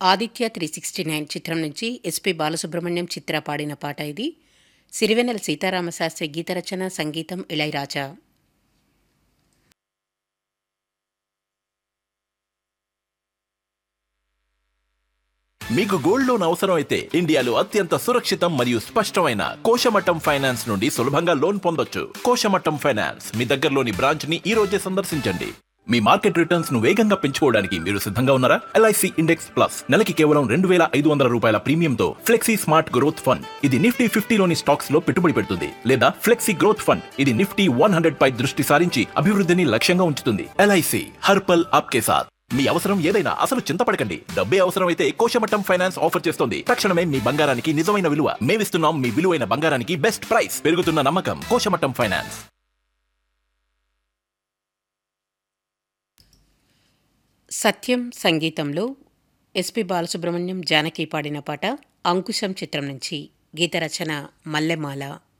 Aditya three sixty nine చిత్రం నుంచి SP Balasubrahmanyam చిత్ర పాడిన పాట ఇది సిరివెన్నెల సీతారామశాస్త్రి గీత రచన సంగీతం ఇళయరాజా మీకు గోల్డ్ లోన్ అవసరం అయితే ఇండియాలో అత్యంత సురక్షితం మరియు స్పష్టమైన కోశమట్టం ఫైనాన్స్ నుండి సులభంగా లోన్ పొందొచ్చు కోశమట్టం ఫైనాన్స్ మీ దగ్గరలోని బ్రాంచ్ ని ఈ రోజే సందర్శించండి మీ మార్కెట్ రిటర్న్స్ ను వేగంగా పెంచుకోవడానికి మీరు సిద్ధంగా ఉన్నారా ఎల్ఐసి ఇండెక్స్ ప్లస్ నెలకి కేవలం రెండు వేల ఐదు వందల రూపాయల ప్రీమియంతో ఫ్లెక్సీ స్మార్ట్ గ్రోత్ ఫండ్ ఇది నిఫ్టీ ఫిఫ్టీలోని స్టాక్స్ లో పెట్టుబడి పెడుతుంది లేదా ఫ్లెక్సీ గ్రోత్ ఫండ్ ఇది నిఫ్టీ వన్ హండ్రెడ్ పై దృష్టి సారించి అభివృద్ధిని లక్ష్యంగా ఉంచుతుంది ఎల్ఐసి హర్పల్ ఆప్కే సాత్ మీ అవసరం ఏదైనా అసలు చింతపడకండి డబ్బే అవసరం అయితే కోశమట్టం ఫైనాన్స్ ఆఫర్ చేస్తోంది తక్షణమే మీ బంగారానికి నిజమైన విలువ మేమిస్తున్నాం మీ విలువైన బంగారానికి బెస్ట్ ప్రైస్ పెరుగుతున్న నమ్మకం కోశమట్టం ఫైనాన్స్ సత్యం సంగీతంలో ఎస్పి బాలసుబ్రహ్మణ్యం జానకి పాడిన పాట అంకుశం చిత్రం నుంచి గీత రచన మల్లెమాల